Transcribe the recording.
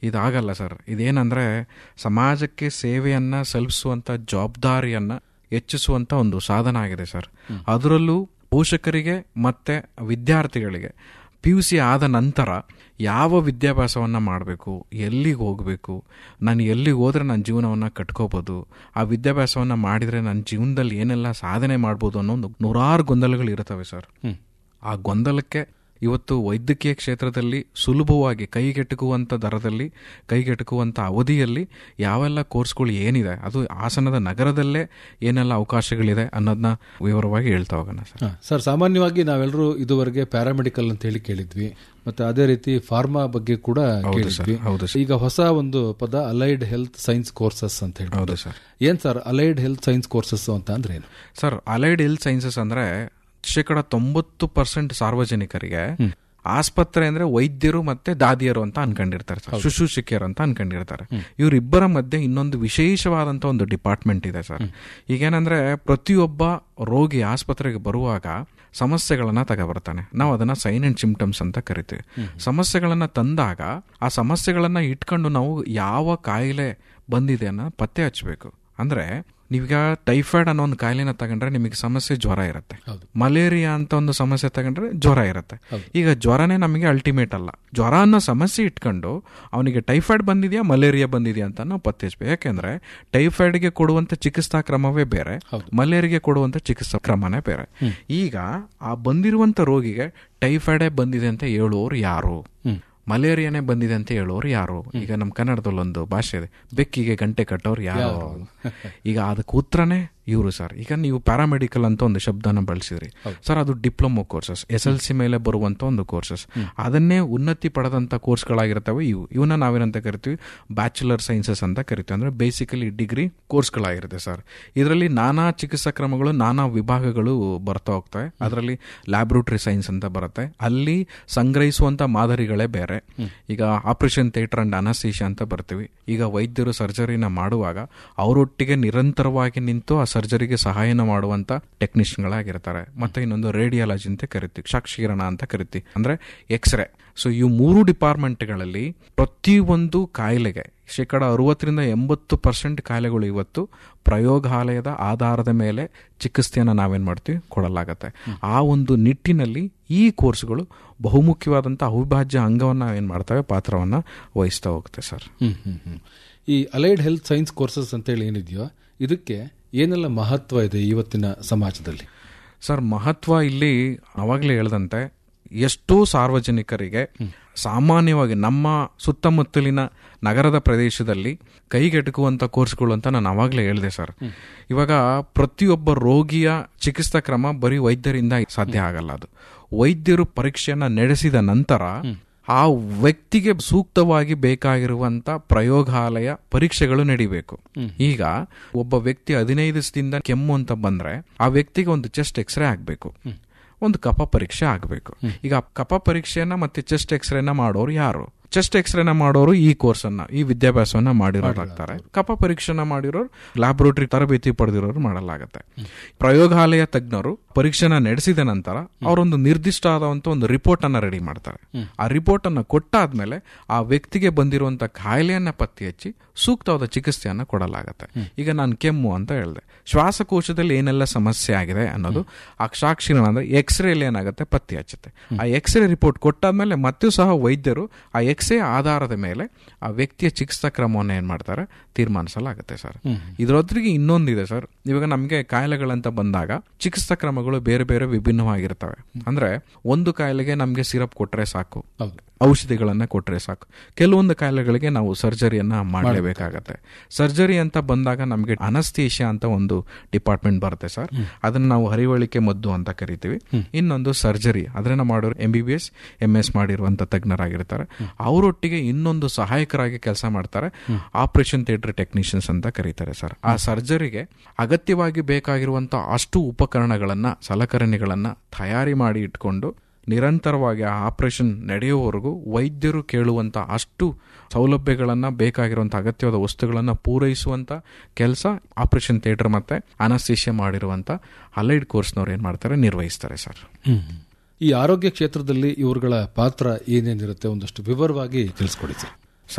ಇದಾಗಲ್ಲ ಸರ್ ಇದೇನಂದ್ರೆ ಸಮಾಜಕ್ಕೆ ಸೇವೆಯನ್ನ ಸಲ್ಲಿಸುವಂತ ಜವಾಬ್ದಾರಿಯನ್ನ ಹೆಚ್ಚಿಸುವಂತ ಒಂದು ಸಾಧನ ಆಗಿದೆ ಸರ್ ಅದರಲ್ಲೂ ಪೋಷಕರಿಗೆ ಮತ್ತೆ ವಿದ್ಯಾರ್ಥಿಗಳಿಗೆ ಪಿ ಯು ಸಿ ಆದ ನಂತರ ಯಾವ ವಿದ್ಯಾಭ್ಯಾಸವನ್ನು ಮಾಡಬೇಕು ಎಲ್ಲಿಗೆ ಹೋಗಬೇಕು ನಾನು ಎಲ್ಲಿಗೆ ಹೋದ್ರೆ ನನ್ನ ಜೀವನವನ್ನು ಕಟ್ಕೋಬೋದು ಆ ವಿದ್ಯಾಭ್ಯಾಸವನ್ನು ಮಾಡಿದರೆ ನನ್ನ ಜೀವನದಲ್ಲಿ ಏನೆಲ್ಲ ಸಾಧನೆ ಮಾಡ್ಬೋದು ಅನ್ನೋ ಒಂದು ನೂರಾರು ಗೊಂದಲಗಳು ಇರ್ತವೆ ಸರ್ ಆ ಗೊಂದಲಕ್ಕೆ ಇವತ್ತು ವೈದ್ಯಕೀಯ ಕ್ಷೇತ್ರದಲ್ಲಿ ಸುಲಭವಾಗಿ ಕೈಗೆಟುಕುವಂಥ ದರದಲ್ಲಿ ಕೈಗೆಟುಕುವಂಥ ಅವಧಿಯಲ್ಲಿ ಯಾವೆಲ್ಲ ಕೋರ್ಸ್ಗಳು ಏನಿದೆ ಅದು ಹಾಸನದ ನಗರದಲ್ಲೇ ಏನೆಲ್ಲ ಅವಕಾಶಗಳಿದೆ ಅನ್ನೋದನ್ನ ವಿವರವಾಗಿ ಹೇಳ್ತಾ ಹೋಗೋಣ ಸರ್ ಹಾ, ಸರ್ ಸಾಮಾನ್ಯವಾಗಿ ನಾವೆಲ್ಲರೂ ಇದುವರೆಗೆ ಪ್ಯಾರಾಮೆಡಿಕಲ್ ಅಂತ ಹೇಳಿ ಕೇಳಿದ್ವಿ ಮತ್ತೆ ಅದೇ ರೀತಿ ಫಾರ್ಮಾ ಬಗ್ಗೆ ಕೂಡ ಕೇಳಿದ್ವಿ ಹೌದು ಈಗ ಹೊಸ ಒಂದು ಪದ ಅಲೈಡ್ ಹೆಲ್ತ್ ಸೈನ್ಸ್ ಕೋರ್ಸಸ್ ಅಂತ ಹೇಳಿ ಹೌದು ಸರ್ ಏನ್ sir allied health science courses ಅಂತ ಅಂದ್ರೆ ಏನು ಸರ್ ಅಲೈಡ್ ಹೆಲ್ತ್ ಸೈನ್ಸಸ್ ಅಂದ್ರೆ ಶೇಕಡ ತೊಂಬತ್ತು ಪರ್ಸೆಂಟ್ ಸಾರ್ವಜನಿಕರಿಗೆ ಆಸ್ಪತ್ರೆ ಅಂದ್ರೆ ವೈದ್ಯರು ಮತ್ತೆ ದಾದಿಯರು ಅಂತ ಅನ್ಕೊಂಡಿರ್ತಾರೆ ಸರ್ ಶುಶ್ರೂಷಕಿಯರು ಅಂತ ಅನ್ಕೊಂಡಿರ್ತಾರೆ ಇವರಿಬ್ಬರ ಮಧ್ಯೆ ಇನ್ನೊಂದು ವಿಶೇಷವಾದಂತ ಒಂದು ಡಿಪಾರ್ಟ್ಮೆಂಟ್ ಇದೆ ಸರ್ ಈಗೇನಂದ್ರೆ ಪ್ರತಿಯೊಬ್ಬ ರೋಗಿ ಆಸ್ಪತ್ರೆಗೆ ಬರುವಾಗ ಸಮಸ್ಯೆಗಳನ್ನ ತಗೊಬರ್ತಾನೆ ನಾವು ಅದನ್ನ ಸೈನ್ ಅಂಡ್ ಸಿಂಪ್ಟಮ್ಸ್ ಅಂತ ಕರಿತೀವಿ ಸಮಸ್ಯೆಗಳನ್ನ ತಂದಾಗ ಆ ಸಮಸ್ಯೆಗಳನ್ನ ಇಟ್ಕೊಂಡು ನಾವು ಯಾವ ಕಾಯಿಲೆ ಬಂದಿದೆ ಅನ್ನೋ ಪತ್ತೆ ಹಚ್ಚಬೇಕು ಅಂದ್ರೆ ನೀವೀಗ ಟೈಫಾಯ್ಡ್ ಅನ್ನೋ ಒಂದು ಕಾಯಿಲೆನ ತಗೊಂಡ್ರೆ ನಿಮಗೆ ಸಮಸ್ಯೆ ಜ್ವರ ಇರುತ್ತೆ ಮಲೇರಿಯಾ ಅಂತ ಒಂದು ಸಮಸ್ಯೆ ತಗೊಂಡ್ರೆ ಜ್ವರ ಇರುತ್ತೆ ಈಗ ಜ್ವರನೇ ನಮಗೆ ಅಲ್ಟಿಮೇಟ್ ಅಲ್ಲ ಜ್ವರ ಅನ್ನೋ ಸಮಸ್ಯೆ ಇಟ್ಕೊಂಡು ಅವನಿಗೆ ಟೈಫಾಯ್ಡ್ ಬಂದಿದೆಯಾ ಮಲೇರಿಯಾ ಬಂದಿದೆಯಾ ಅಂತ ನಾವು ಪತ್ತೆ ಹಚ್ಬೇಕು ಯಾಕೆಂದ್ರೆ ಟೈಫಾಯ್ಡ್ಗೆ ಕೊಡುವಂತ ಚಿಕಿತ್ಸಾ ಕ್ರಮವೇ ಬೇರೆ ಮಲೇರಿಯಾಗೆ ಕೊಡುವಂತ ಚಿಕಿತ್ಸಾ ಕ್ರಮನೇ ಬೇರೆ ಈಗ ಆ ಬಂದಿರುವಂತ ರೋಗಿಗೆ ಟೈಫಾಯ್ಡೇ ಬಂದಿದೆ ಅಂತ ಹೇಳುವವರು ಯಾರು ಮಲೇರಿಯಾನೇ ಬಂದಿದೆ ಅಂತ ಹೇಳೋರು ಯಾರು ಈಗ ನಮ್ಮ ಕನ್ನಡದಲ್ಲಿ ಒಂದು ಭಾಷೆ ಇದೆ ಬೆಕ್ಕಿಗೆ ಗಂಟೆ ಕಟ್ಟೋರು ಯಾರು ಈಗ ಅದಕ್ಕೆ ಉತ್ತರನೇ ಇವರು ಸರ್ ಈಗ ನೀವು ಪ್ಯಾರಾಮೆಡಿಕಲ್ ಅಂತ ಒಂದು ಶಬ್ದನ ಬಳಸಿದ್ರಿ ಸರ್ ಅದು diploma courses S L C ಮೇಲೆ ಬರುವಂತ ಒಂದು ಕೋರ್ಸಸ್ ಅದನ್ನೇ ಉನ್ನತಿ ಪಡೆದಂತ ಕೋರ್ಸ್ಗಳಾಗಿರ್ತವೆ ಇವು ಇವನ್ನ ನಾವೇನಂತ ಕರಿತೀವಿ ಬ್ಯಾಚುಲರ್ ಸೈನ್ಸಸ್ ಅಂತ ಕರಿತೀವಿ ಅಂದ್ರೆ ಬೇಸಿಕಲಿ ಡಿಗ್ರಿ ಕೋರ್ಸ್ಗಳಾಗಿರುತ್ತೆ ಸರ್ ಇದರಲ್ಲಿ ನಾನಾ ಚಿಕಿತ್ಸಾ ಕ್ರಮಗಳು ನಾನಾ ವಿಭಾಗಗಳು ಬರ್ತಾ ಹೋಗ್ತವೆ ಅದರಲ್ಲಿ ಲ್ಯಾಬ್ರೋಟರಿ ಸೈನ್ಸ್ ಅಂತ ಬರುತ್ತೆ ಅಲ್ಲಿ ಸಂಗ್ರಹಿಸುವಂತ ಮಾದರಿಗಳೇ ಬೇರೆ ಈಗ ಆಪರೇಷನ್ ಥಿಯೇಟರ್ ಅಂಡ್ ಅನಸ್ತೇಷಿಯಾ ಅಂತ ಬರ್ತೀವಿ ಈಗ ವೈದ್ಯರು ಸರ್ಜರಿನ ಮಾಡುವಾಗ ಅವರೊಟ್ಟಿಗೆ ನಿರಂತರವಾಗಿ ನಿಂತು ಆ ಸರ್ಜರಿಗೆ ಸಹಾಯನ ಮಾಡುವಂತ ಟೆಕ್ನಿಷಿಯನ್ಗಳಾಗಿರ್ತಾರೆ ಮತ್ತೆ ಇನ್ನೊಂದು ರೇಡಿಯಾಲಜಿ ಅಂತ ಕರಿತೀವಿ ಕ್ಷಕಿರಣ ಅಂತ ಕರಿತೀವಿ ಅಂದ್ರೆ ಎಕ್ಸ್ರೇ ಸೊ ಈ ಮೂರು ಡಿಪಾರ್ಟ್ಮೆಂಟ್ಗಳಲ್ಲಿ ಪ್ರತಿಯೊಂದು ಕಾಯಿಲೆಗೆ ಶೇಕಡ ಅರವತ್ತರಿಂದ ಎಂಬತ್ತು ಪರ್ಸೆಂಟ್ ಕಾಯಿಲೆಗಳು ಇವತ್ತು ಪ್ರಯೋಗಾಲಯದ ಆಧಾರದ ಮೇಲೆ ಚಿಕಿತ್ಸೆಯನ್ನು ನಾವೇನ್ ಮಾಡ್ತೀವಿ ಕೊಡಲಾಗತ್ತೆ ಆ ಒಂದು ನಿಟ್ಟಿನಲ್ಲಿ ಈ ಕೋರ್ಸ್ಗಳು ಬಹುಮುಖ್ಯವಾದಂಥ ಅವಿಭಾಜ್ಯ ಅಂಗವನ್ನು ನಾವೇನ್ ಮಾಡ್ತವೆ ಪಾತ್ರವನ್ನ ವಹಿಸ್ತಾ ಹೋಗುತ್ತೆ ಸರ್ ಹ್ಮ್ ಹ್ಮ್ ಹ್ಮ್ ಈ ಅಲೈಡ್ ಹೆಲ್ತ್ ಸೈನ್ಸ್ ಕೋರ್ಸಸ್ ಅಂತೇಳಿ ಏನಿದೆಯೋ ಇದಕ್ಕೆ ಏನೆಲ್ಲ ಮಹತ್ವ ಇದೆ ಇವತ್ತಿನ ಸಮಾಜದಲ್ಲಿ ಸರ್ ಮಹತ್ವ ಇಲ್ಲಿ ಅವಾಗಲೇ ಹೇಳ್ದಂತೆ ಎಷ್ಟೋ ಸಾರ್ವಜನಿಕರಿಗೆ ಸಾಮಾನ್ಯವಾಗಿ ನಮ್ಮ ಸುತ್ತಮುತ್ತಲಿನ ನಗರದ ಪ್ರದೇಶದಲ್ಲಿ ಕೈಗೆಟುಕುವಂತ ಕೋರ್ಸ್ಗಳು ಅಂತ ನಾನು ಅವಾಗಲೇ ಹೇಳಿದೆ ಸರ್ ಇವಾಗ ಪ್ರತಿಯೊಬ್ಬ ರೋಗಿಯ ಚಿಕಿತ್ಸಾ ಕ್ರಮ ಬರೀ ವೈದ್ಯರಿಂದ ಸಾಧ್ಯ ಆಗಲ್ಲ ಅದು ವೈದ್ಯರು ಪರೀಕ್ಷೆಯನ್ನ ನಡೆಸಿದ ನಂತರ ಆ ವ್ಯಕ್ತಿಗೆ ಸೂಕ್ತವಾಗಿ ಬೇಕಾಗಿರುವಂತ ಪ್ರಯೋಗಾಲಯ ಪರೀಕ್ಷೆಗಳು ನಡಿಬೇಕು ಈಗ ಒಬ್ಬ ವ್ಯಕ್ತಿ ಹದಿನೈದು ದಿವಸದಿಂದ ಕೆಮ್ಮು ಅಂತ ಬಂದ್ರೆ ಆ ವ್ಯಕ್ತಿಗೆ ಒಂದು ಚೆಸ್ಟ್ ಎಕ್ಸ್ರೇ ಆಗ್ಬೇಕು ಒಂದು ಕಫ ಪರೀಕ್ಷೆ ಆಗಬೇಕು ಈಗ ಕಫ ಪರೀಕ್ಷೆಯನ್ನ ಮತ್ತೆ ಚೆಸ್ಟ್ ಎಕ್ಸ್ರೇನ ಮಾಡೋರು ಯಾರು ಚೆಸ್ಟ್ ಎಕ್ಸ್ರೇನ ಮಾಡೋರು ಈ ಕೋರ್ಸ್ ಅನ್ನ ಈ ವಿದ್ಯಾಭ್ಯಾಸವನ್ನ ಮಾಡಿರೋರಾಗ್ತಾರೆ ಕಫ ಪರೀಕ್ಷೆನ ಮಾಡಿರೋರು ಲ್ಯಾಬ್ರೋಟರಿ ತರಬೇತಿ ಪಡೆದಿರೋರು ಮಾಡಲಾಗತ್ತೆ ಪ್ರಯೋಗಾಲಯ ತಜ್ಞರು ಪರೀಕ್ಷೆನ ನಡೆಸಿದ ನಂತರ ಅವರೊಂದು ನಿರ್ದಿಷ್ಟ ಆದಂತ ಒಂದು ರಿಪೋರ್ಟ್ ಅನ್ನ ರೆಡಿ ಮಾಡ್ತಾರೆ ಆ ರಿಪೋರ್ಟ್ ಅನ್ನ ಕೊಟ್ಟಾದ್ಮೇಲೆ ಆ ವ್ಯಕ್ತಿಗೆ ಬಂದಿರುವಂತ ಕಾಯಿಲೆಯನ್ನ ಪತ್ತೆ ಹಚ್ಚಿ ಸೂಕ್ತವಾದ ಚಿಕಿತ್ಸೆಯನ್ನ ಕೊಡಲಾಗತ್ತೆ ಈಗ ನಾನು ಕೆಮ್ಮು ಅಂತ ಹೇಳಿದೆ ಶ್ವಾಸಕೋಶದಲ್ಲಿ ಏನೆಲ್ಲ ಸಮಸ್ಯೆ ಆಗಿದೆ ಅನ್ನೋದು ಆ ಸಾಕ್ಷಿನ ಅಂದ್ರೆ ಎಕ್ಸ್ರೇಲಿ ಏನಾಗುತ್ತೆ ಪತ್ತೆ ಹಚ್ಚುತ್ತೆ ಆ ಎಕ್ಸ್ರೇ ರಿಪೋರ್ಟ್ ಕೊಟ್ಟಾದ್ಮೇಲೆ ಮತ್ತೆ ಸಹ ವೈದ್ಯರು ಆ ಎಕ್ಸ್ರೇ ಆಧಾರದ ಮೇಲೆ ಆ ವ್ಯಕ್ತಿಯ ಚಿಕಿತ್ಸಾ ಕ್ರಮವನ್ನು ಏನ್ ಮಾಡ್ತಾರೆ ತೀರ್ಮಾನಿಸಲಾಗುತ್ತೆ ಸರ್ ಇದರೊದ್ರಿಗೆ ಇನ್ನೊಂದಿದೆ ಸರ್ ಇವಾಗ ನಮಗೆ ಕಾಯಿಲೆಗಳಂತ ಬಂದಾಗ ಚಿಕಿತ್ಸಾ ಕ್ರಮಗಳು ಬೇರೆ ಬೇರೆ ವಿಭಿನ್ನವಾಗಿರ್ತವೆ ಅಂದ್ರೆ ಒಂದು ಕಾಯಿಲೆಗೆ ನಮಗೆ ಸಿರಪ್ ಕೊಟ್ರೆ ಸಾಕು ಔಷಧಿಗಳನ್ನ ಕೊಟ್ರೆ ಸಾಕು ಕೆಲವೊಂದು ಕಾಯಿಲೆಗಳಿಗೆ ನಾವು ಸರ್ಜರಿಯನ್ನ ಮಾಡಲೇಬೇಕಾಗತ್ತೆ ಸರ್ಜರಿ ಅಂತ ಬಂದಾಗ ನಮಗೆ ಅನಸ್ತೇಷಿಯಾ ಅಂತ ಒಂದು ಡಿಪಾರ್ಟ್ಮೆಂಟ್ ಬರುತ್ತೆ ಸರ್ ಅದನ್ನ ನಾವು ಹರಿವಳಿಕೆ ಮದ್ದು ಅಂತ ಕರಿತೀವಿ ಇನ್ನೊಂದು ಸರ್ಜರಿ ಅದನ್ನ ಮಾಡೋರು M B B S M S ಮಾಡಿರುವಂತ ತಜ್ಞರಾಗಿರ್ತಾರೆ ಅವರೊಟ್ಟಿಗೆ ಇನ್ನೊಂದು ಸಹಾಯಕರಾಗಿ ಕೆಲಸ ಮಾಡ್ತಾರೆ ಆಪರೇಷನ್ ಥಿಯೇಟರ್ ಟೆಕ್ನಿಷಿಯನ್ಸ್ ಅಂತ ಕರೀತಾರೆ ಸರ್ ಆ ಸರ್ಜರಿಗೆ ಅಗತ್ಯವಾಗಿ ಬೇಕಾಗಿರುವಂತ ಅಷ್ಟು ಉಪಕರಣಗಳನ್ನ ಸಲಕರಣೆಗಳನ್ನ ತಯಾರಿ ಮಾಡಿ ಇಟ್ಕೊಂಡು ನಿರಂತರವಾಗಿ ಆ ಆಪರೇಷನ್ ನಡೆಯುವವರೆಗೂ ವೈದ್ಯರು ಕೇಳುವಂತ ಅಷ್ಟು ಸೌಲಭ್ಯಗಳನ್ನ ಬೇಕಾಗಿರುವಂತ ಅಗತ್ಯವಾದ ವಸ್ತುಗಳನ್ನ ಪೂರೈಸುವಂತ ಕೆಲಸ ಆಪರೇಷನ್ ಥಿಯೇಟರ್ ಮತ್ತೆ ಅನಸ್ತೇಷಿಯಾ ಮಾಡಿರುವಂತ ಅಲೈಡ್ ಕೋರ್ಸ್ನವ್ರು ಏನ್ ಮಾಡ್ತಾರೆ ನಿರ್ವಹಿಸ್ತಾರೆ ಸರ್ ಈ ಆರೋಗ್ಯ ಕ್ಷೇತ್ರದಲ್ಲಿ ಇವರುಗಳ ಪಾತ್ರ ಏನೇನಿರುತ್ತೆ ಒಂದಷ್ಟು ವಿವರವಾಗಿ ತಿಳಿಸ್ಕೊಡಿ ಸರ್